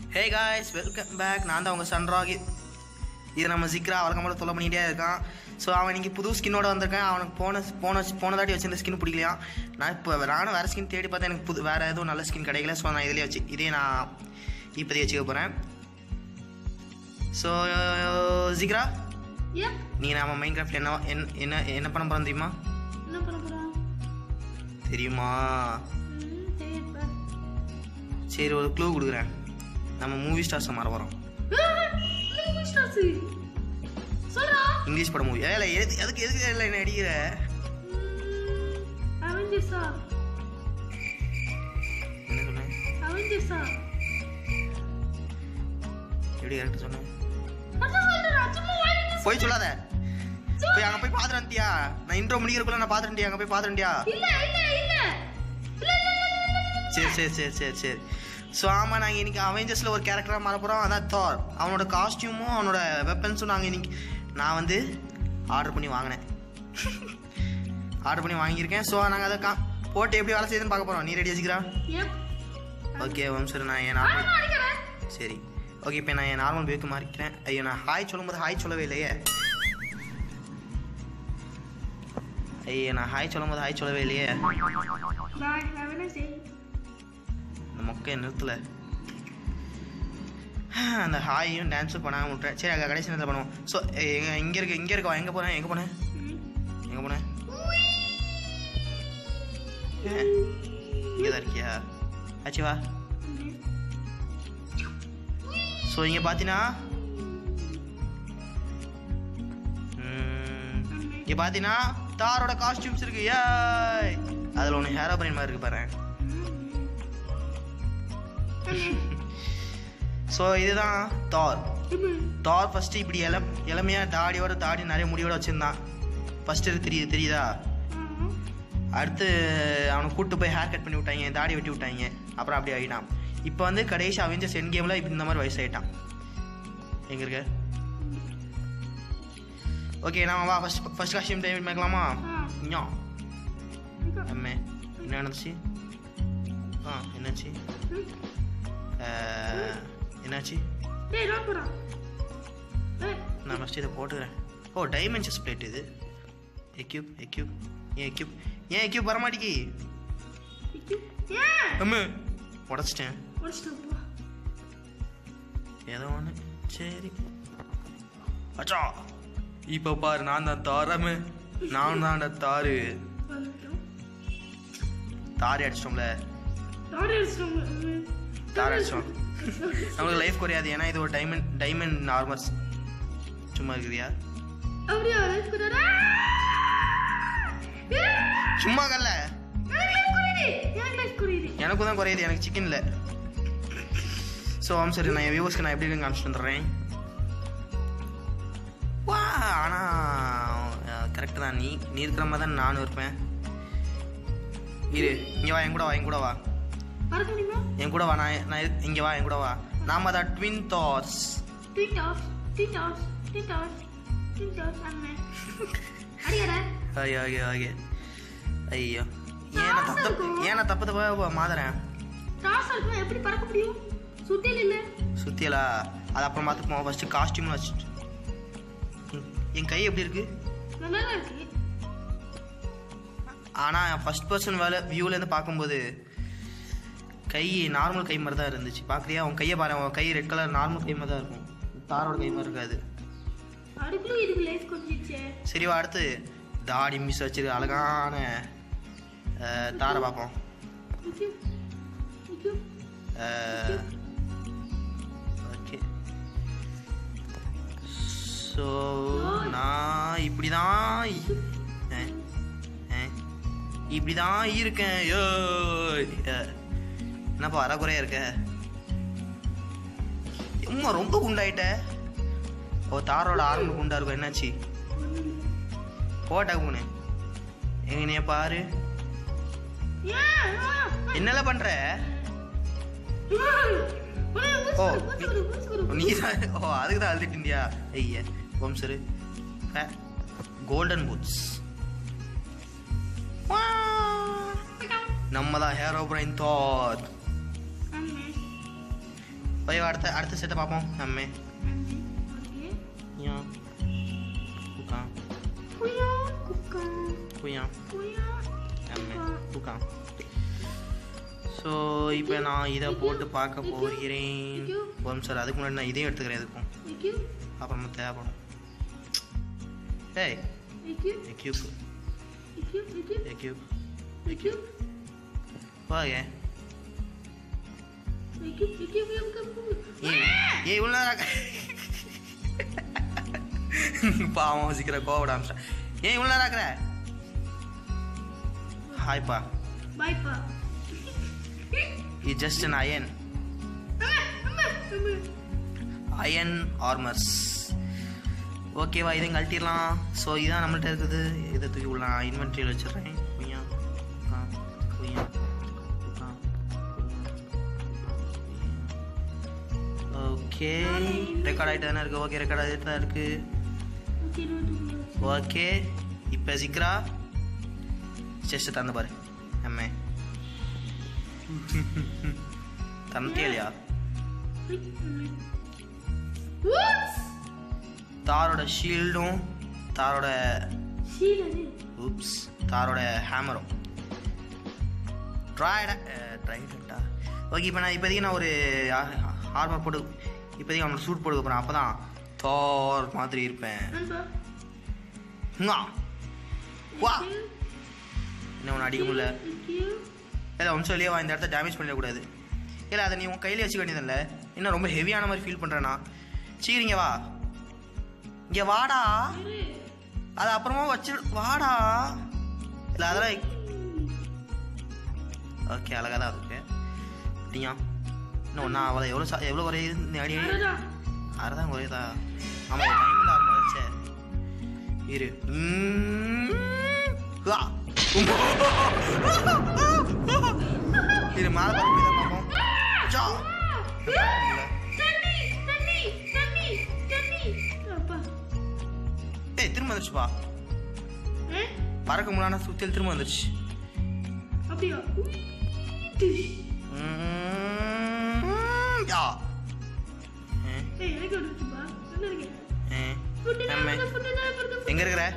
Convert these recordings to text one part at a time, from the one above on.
Hey guys welcome back நான் தான் உங்கள் சன்ராகி இது நம்ம சிக்ரா வழக்கம்போல தொலை பண்ணிகிட்டே இருக்கான் ஸோ அவன் இன்னைக்கு புது ஸ்கின்னோட வந்திருக்கான் அவனுக்கு போன போன போன தாட்டி வச்சிருந்த ஸ்கின் பிடிக்கலையா நான் இப்போ நானும் வேறு ஸ்கின் தேடி பார்த்தா எனக்கு புது வேறு எதுவும் நல்ல ஸ்கின் கிடைக்கல ஸோ நான் இதிலே வச்சு இதே நான் இப்போதைய வச்சுக்க போகிறேன் ஸோ ஜிக்ரா Yep. நீ நாம மைண்ட் கிராஃப்டில் என்ன என்ன என்ன என்ன பண்ண போகிறோம் தெரியுமா என்ன பண்ண போறோம் தெரியுமா ம், தெரியப்பா. சரி ஒரு க்ளூ கொடுக்குறேன் நம்ம மூவி ஸ்டார்ஸை மாற போகிறோம் ஏய், என்ன ஸ்டார்ஸ்? சொல்றா. இங்கிலீஷ் படம் மூவி ஏல எது அதுக்கு எதுக்கு இல்லை என்ன அடிக்கிற ம், அவெஞ்சர்ஸா? என்ன சொன்னேன் அவெஞ்சர்ஸா? எப்படி கரெக்டாக சொன்னேன் அதான் சொல்றேன், சும்மா வாயில போய் சொல்லாத போய் அங்கே போய் பார்த்துட்டு வந்துட்டியா நான் இன்ட்ரோ முடிக்கிறதுக்குள்ள நான் பார்த்துட்டியா அங்கே போய் பார்த்துட்டியா இல்ல இல்ல இல்ல இல்ல இல்ல, இல்ல, இல்ல, இல்ல. சரி சரி சரி சரி சரி ஸோ ஆமாம் நாங்கள் இன்னைக்கு அவெஞ்சர்ஸில் ஒரு கேரக்டராக மாற போகிறோம் அதான் தார் அவனோட காஸ்டியூமும் அவனோட வெப்பன்ஸும் நாங்கள் இன்னைக்கு நான் வந்து ஆர்டர் பண்ணி வாங்கினேன் ஆர்டர் பண்ணி வாங்கியிருக்கேன் ஸோ நாங்கள் அதை கா போட்டு எப்படி வேலை செய்யுதுன்னு பார்க்க போகிறோம் நீ ரெடி வச்சுக்கிறா Yep. ஓகே வம் சரி நான் என் ஆ, நார்மல் நான் அடிக்கிறேன். சரி ஓகே இப்போ நான் என் நார்மல் பேக்கு மாறிக்கிறேன் ஐயோ நான் ஹாய் சொல்லும்போது ஹாய் சொல்லவே இல்லையே ஐயோ நான் ஹாய் சொல்லும்போது ஹாய் சொல்லவே இல்லையே Bye, have a nice day. இந்த மொக்கையை நிறுத்தல அந்த ஹாயும் டான்ஸும் பண்ணாமல் விட்டுறேன் சரி அங்கே கடைசி நேரத்தில் பண்ணுவோம் ஸோ எங்க இங்கே இருக்க இங்கே இருக்கவா எங்கே போனேன் எங்கே போனேன் ம். எங்கே போனேன் இங்கே தான் இருக்கியா ஆச்சு வா ம். ஸோ இங்கே பார்த்தீங்கன்னா ம், இங்கே பார்த்தீங்கன்னா தாரோட காஸ்டியூம்ஸ் இருக்கு ஏய் அதில் ஒன்று ஹேரோ பிரைன் மாதிரி இருக்கு பாரு ஸோ இதுதான் தார் ம். தார் ஃபஸ்ட்டு இப்படி இளம் இளமையாக தாடியோட தாடி நிறைய முடியோட வச்சுருந்தான் ஃபஸ்ட்டு தெரியுது தெரியுதா ம். அடுத்து அவனை கூட்டு போய் ஹேர் கட் பண்ணி விட்டாங்க தாடி வெட்டி விட்டாங்க அப்புறம் அப்படி ஆகிட்டான் இப்போ வந்து கடைசி அவெஞ்சர்ஸ் என் கேமில் இப்படி இந்த மாதிரி வயசாயிட்டான் எங்கே இருக்க ஓகே நாம வா ஃபஸ்ட் ஃபஸ்ட் காஸ்டியூம் டைம் மேக்கலாமா ஆ. ஞா இங்க. அம்மே என்ன நடந்துச்சு ஆ என்னாச்சு ம். அஹ், என்னாச்சு டேய், நான் போறேன். ஏய், நான் ஃபஸ்ட்டு இதை போட்டுக்கிறேன் ஓ டைமென்ஷஸ் பிளேட் இது எக்யூப் எக்யூப் ஏன் எக்யூப் ஏன் எக்யூப் வரமாட்டேங்கி இக்கு. ஏன்? அம்மு உடச்சிட்டேன் முடிச்சிட்டேன், போ. ஏதோ ஒன்று சரி அச்சா இப்போ பாரு நான் தான் தாரமே நான் தான் தாரு வந்துட்டோம். தாரி அடிச்சிட்டோம்ல தாடி அடிச்சிட்டோம். ம். தார் அடிச்சிட்டோம் நம்மளுக்கு லைஃப் குறையாது ஏன்னா இது ஒரு டைமண்ட் டைமண்ட் நார்மல்ஸ் சும்மா இருக்கிறியா அப்படியா, life குறையுதா? ஏய், சும்மா கல்ல எனக்கு life குறையுது. எனக்கு life குறையுது. எனக்கும் தான் குறையுது எனக்கு சிக்கன் இல்லை ஸோ ஆம் சரி நான் என் வியூவர்ஸ்க்கு நான் எப்படி இருக்குன்னு காமிச்சிட்டு வந்துடுறேன் வா ஆனால் கரெக்டு தான் நீ நீ இருக்கிற மாதிரி தான் நானும் இருப்பேன் இரு இங்கே வா என் கூட வா என் கூட வா மறக்க முடியுமா? என் கூட வா நான் நான் இரு- இங்கே வா என் கூட வா நாம தான் twin thoughts Tweetos, tweetos, tweetos, tweetos, அண்ணன். அடியாரா? ஐயோ ஐயோ ஐயோ ஐயோ ஏன் நான் தப்பு தப்பு ஏன் நான் தப்பு தப்பாக மாதுறேன் காசு இருக்குன்னா எப்படி பறக்க முடியும் சுத்தியில் இல்ல சுத்தியலா அது அப்புறம் பார்த்துப்போம் ஃபஸ்ட்டு காஸ்டியூம்னு வச்சுட்டு ம், என் கை எப்படி இருக்கு நல்லா தான் இருக்கு ஆனால் ஃபர்ஸ்ட் பர்சன் வேலை வியூலேருந்து பார்க்கும்போது கை நார்மல் கை மாதிரி தான் இருந்துச்சு பார்க்குறியா உன் கையை பாரு உன் கை ரெட் கலர் நார்மல் கை மாதிரி தான் இருக்கும் தாரோட கை மாதிரி இருக்காது அதுக்குள்ள இதுக்கு லைஃப் கொஞ்சிச்சே சரி வா அடுத்து தாடி மிஸ் வச்சிரு அழகான அஹ், தாரை பார்ப்போம் நிக்கு நிக்கு ஓகே ஸோ நான் இப்படி தான் இப்படி தான் இருக்கேன் ஏய். அஹ், என்னப்பா அறகுறையா இருக்க அம்மா ரொம்ப குண்டாயிட்ட ஓ தாரோட ஆரம்பு குண்டா இருக்கும் என்னாச்சு போட்டா போனே எங்கனைய பாரு ஏன் என்னல பண்ற ஓ நீ தான் ஓ அதுக்கு தான் அழுதுட்டு இருந்தியா ஐய வம்சரு கோல்டன் பூட்ஸ் நம்ம தான் ஹேரோ பிரைன் தார் போய் அடுத்த அடுத்த செட்டை பார்ப்போம் நம்ம ஓகே யா குக்கா குயா குக்கா குயா குயா நம்ம குக்கா ஸோ இப்போ நான் இதை போட்டு பார்க்க போகிறேன் ஒரு நிமிஷம் அதுக்கு முன்னாடி நான் இதையும் எடுத்துக்கிறேன் எதுக்கும் தேங்க்யூ அப்புறமா தேவைப்படும் ஏய் தேங்க்யூ எக்யூப் தேங்க்யூ தேங்க்யூ எக்யூப் தேங்க்யூ வாங்க தேங்க்யூ தேங்க்யூ தேங்க்யூ ஏய் ஏய் இவ்வளோ நேரம் பாவம் சீக்கிரம் கோவட அம்சம் ஏன் இவ்வளோ நேரம் ஆக்குற ஹாய்ப்பா பை பா இ ஜஸ்ட் அன் அயன் அம்மா அம்மா அயன் ஆர்மர்ஸ் ஓகேவா இதையும் கழட்டிடலாம் ஸோ இதான் நம்மள்ட்ட இருக்குது இதை தூக்கி உள்ள இன்வென்ட்ரியில் வச்சிடுறேன் குய்யா ஆ குய்யா ஆ ஓகே ரெக்கார்ட் ஆகிட்டு தானே இருக்குது ஓகே ரெக்கார்ட் ஆகிட்டு தான் இருக்குது ஓகே நோட்டு ஓகே இப்போ சிக்ரா செஸ்ட் தந்து பாரு அம்மே தந்தே இல்லையா தாரோட ஷீல்டும் தாரோட சீலது ஊப்ஸ் தாரோட ஹேமரும் ட்ராய்டா ட்ரைடா ஓகே இப்போ நான் இப்போதைக்கு நான் ஒரு ஆர்மர் போட்டு இப்போதைக்கு அவனுக்கு சூட் போட்டுக்க போகிறேன் அப்போ தான் தார் மாதிரி இருப்பேன் நண்பா ங்கா. வா இன்னும் ஒன்று அடிக்க முடியல தேங்க்யூ இல்லை ஒன்றும் சொல்லியே வா இந்த இடத்த டேமேஜ் பண்ணிடக்கூடாது இல்லை அதை நீ உன் கையிலே வச்சுக்க வேண்டியதில்ல இன்னும் ரொம்ப ஹெவியான மாதிரி ஃபீல் பண்ணுறேண்ணா சீக்கிரிங்க வா இங்கே வாடா இரு அது அப்புறமா வச்சு வாடா இல்லை அதெல்லாம் ஓகே அழகாக தான் இருக்கு அப்படியா இன்னும் ஒன்றா அவ்வளோ எவ்வளோ சா எவ்வளோ குறையுது இந்த அடி அடடா அரைதான் குறையுதா ஆமாம் டைமில் ஆரம்ப வச்சே இரு உம். வா. இரு மேலே பார்த்து தான் பார்ப்போம் ஜா. தண்ணி தண்ணி தண்ணி தண்ணி அப்பா ஏய் திரும்ப வந்துருச்சுப்பா ஏ பறக்க முடியாத சுத்தியல் திரும்ப வந்துருச்சு அப்படியா உம். யா. ஏ, ஏய் எனக்கு வந்துச்சுப்பா என்ன இருக்கு ஏ. ஃபுட் அம்மே. நான் ஃபுட் நான் ஃபுட் எங்க இருக்கிற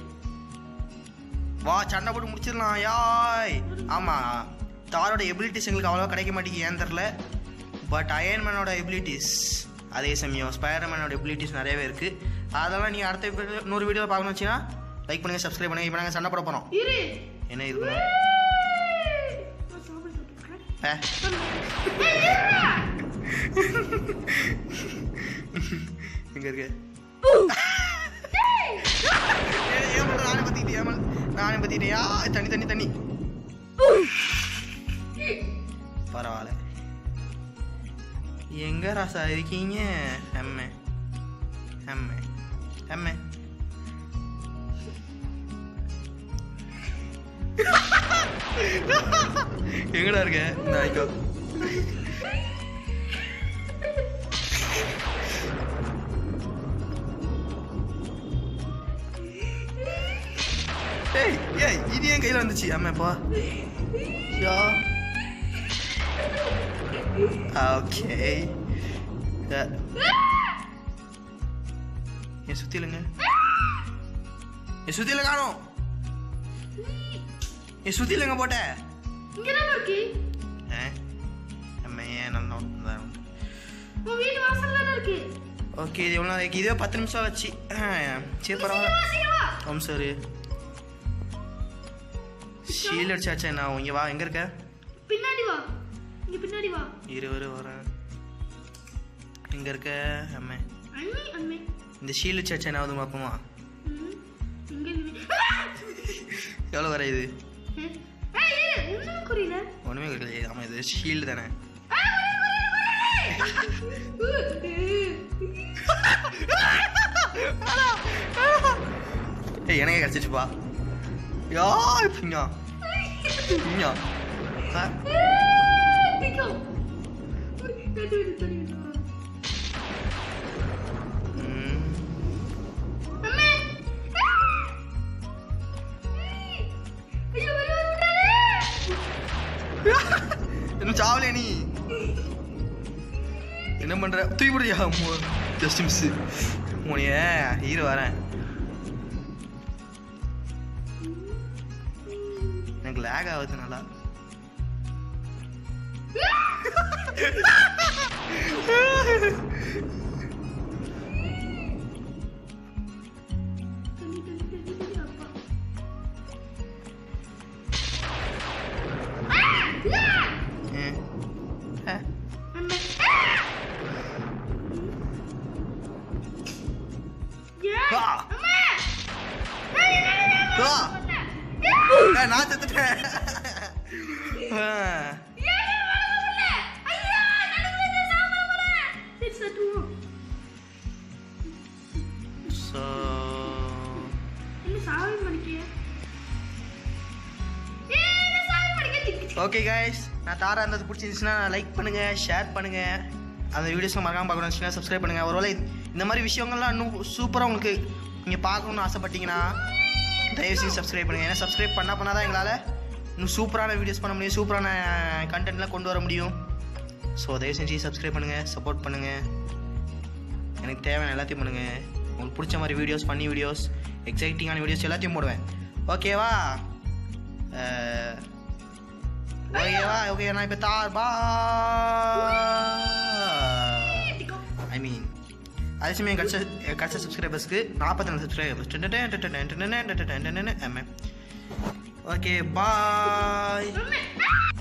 வா சண்டை போட்டு முடிச்சிடலாம் யாய் ஆமா தாரோட எபிலிட்டிஸ் எங்களுக்கு அவ்வளோவா கிடைக்க மாட்டேங்குது ஏன்னு தெரில பட் அயன்மேனோட எபிலிட்டிஸ் அதே சமயம் ஸ்பைடர்மேனோட எபிலிட்டிஸ் நிறையவே இருக்கு அதெல்லாம் நீ அடுத்த video- இன்னொரு வீடியோவில் பார்க்கணும் வச்சுன்னா லைக் பண்ணுங்க சப்ஸ்கிரைப் பண்ணுங்க இப்போ நாங்கள் சண்டை போட போகிறோம் இரு என்ன இருக்கணும் நான் சாப்பிட சொல்றேன் ஏ, எங்க இருக்கு ஏய், ஏமாள், நானே பத்திக்கிட்டேன் ஏமாள். நானே பத்திக்கிட்டேன் யா தண்ணி தண்ணி தண்ணி பரவாயில்ல எங்க ராசா இருக்கீங்க எம்மே எம்மே எம்மே எங்கடா இருக்க இந்த ஐக்கோ ஏய் ஏய் இது என் கையில வந்துச்சு அம்மாப்பா யா ஓகே என் சுத்திலுங்க என் சுத்தில காணும் என் சுத்திலுங்க போட்ட இங்க தான் இருக்கு ஏ அம்மா ஏன் நல்லா தான் உன் வீட்டு வாசல்ல தான் இருக்கு ஓகே இது எவ்வளோ நாளைக்கு இதே பத்து நிமிஷம் வச்சு ஆ, சரி பரவாயில்ல சீக்கிரம் வா ஓம் சார் ஷீல் அடிச்சாச்சா நான் இங்கே வா எங்கே இருக்க பின்னாடி வா இங்க பின்னாடி வா இரு வரு வரேன் எங்கே இருக்க அம்மே அண்ணி அண்ணே இந்த ஷீல் அடிச்சாச்சா என்ன ஆகுது பார்ப்போமா ம், இங்க இரு. எவ்வளோ வர இது ஏய், ஏய், ஒண்ணுமே புரியல ஒன்றுமே கிடையாது ஆமாம் இது ஷீல்டு தானே ஏய் எனக்கே கிடச்சிச்சுப்பா யா பிங்கா பிங்கா ஆ பிடிக்கும். தண்ணி விடு, தண்ணி விடு. ம் அம்மே. ஐயோ, ஐயோ, விடாதே. இன்னும் சாவலே நீ என்ன பண்ற தூக்கி போடுறியா ஜஸ்ட் மிஸ் உனைய இரு வரேன் எனக்கு லேக் ஆகுது நல்லா தண்ணி, தண்ணி, தண்ணி, தண்ணி, அப்பா. ஏன்? ஆ. அண்ணே. ஏன்? ஆ. அம்மா! ஏய், ஏய், ஏய், ஏய், ஆ. பண்ண. ஏய், நான் செத்துட்டேன் ஆ. ஏய், ஏய், வளர முடியல. ஐயா, நடுவுல சாப்பிட போறேன். சரி, சட்டுவோம். So, என்ன சாவி மடிக்கிய? ஏய், என்ன சாவி மடிக்க? ஓகே கைஸ் நான் தாரா இருந்தது பிடிச்சிருந்துச்சுன்னா லைக் பண்ணுங்க ஷேர் பண்ணுங்க அந்த வீடியோஸ்லாம் மறக்காம பார்க்கணும் வச்சுன்னா சப்ஸ்கிரைப் பண்ணுங்க ஒருவேளை இந்த மாதிரி விஷயங்கள்லாம் இன்னும் சூப்பராக உங்களுக்கு நீங்கள் பார்க்கணும்னு ஆசைப்பட்டீங்கன்னா தயவு செஞ்சு சப்ஸ்கிரைப் பண்ணுங்க ஏன்னா சப்ஸ்கிரைப் பண்ணால் பண்ணால் தான் எங்களால் இன்னும் சூப்பரான வீடியோஸ் பண்ண முடியும் சூப்பரான கண்டென்ட்லாம் கொண்டு வர முடியும் ஸோ தயவு செஞ்சு சப்ஸ்கிரைப் பண்ணுங்க சப்போர்ட் பண்ணுங்க எனக்கு தேவையான எல்லாத்தையும் பண்ணுங்க உங்களுக்கு பிடிச்ச மாதிரி வீடியோஸ் பண்ணி வீடியோஸ் எக்ஸைட்டிங்கான வீடியோஸ் எல்லாத்தையும் போடுவேன் ஓகேவா அஹ், ஓகேவா ஓகே நான் இப்போ தார் பா ஐ மீன் அதே சமயம் கட்ச கட்ச சப்ஸ்கிரைபர்ஸ்க்கு நாற்பத்தி நாலு சப்ஸ்கிரைபர்ஸ் ஓகே பாய் அம்மா.